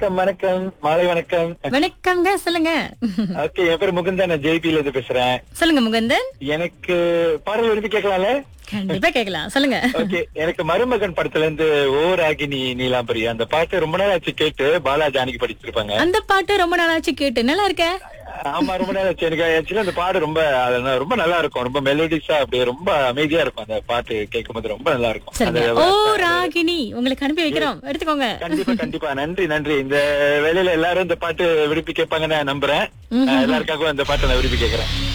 வணக்கம் வணக்கம் மாலை வணக்கம் வணக்கம்ங்க சொல்லுங்க ஓகே என் பேர் முகுந்தன் நான் ஜேபில இருந்து பேசுறேன் சொல்லுங்க முகந்தன் எனக்கு பாடல் விரும்பி கேட்கலாம்ல கண்டிப்பா கேக்கலாம் சொல்லுங்க ஓகே எனக்கு மருமகன் படத்துல இருந்து ஓ ராகினி நீலாம்பரி அந்த பாட்டு ரொம்ப நாள் ஆச்சு கேட்டு பாலா ஜானகி படிச்சிருப்பாங்க அந்த பாட்டு ரொம்ப நாளாச்சு கேட்டு நல்லா இருக்க ஆமா ரொம்ப நாள் ஆச்சு எனக்கு ஆக்சுவலி அந்த பாடு ரொம்ப அது ந- ரொம்ப நல்லா இருக்கும் ரொம்ப மெலோடிஸா அப்படியே ரொம்ப அமைதியா இருக்கும் அந்த பாட்டு கேட்கும் போது ரொம்ப நல்லா இருக்கும் சரிங்க அது ஓ ராகினி உங்களுக்கு அனுப்பி வைக்கிறோம் எடுத்துக்கோங்க கண்டிப்பா கண்டிப்பா நன்றி நன்றி இந்த வேலையில எல்லாரும் இந்த பாட்டு விரும்பி கேட்பாங்கன்னு நான் நம்புறேன் எல்லாருக்காகவும் இந்த பாட்டை நான் விரும்பி கேட்கறேன்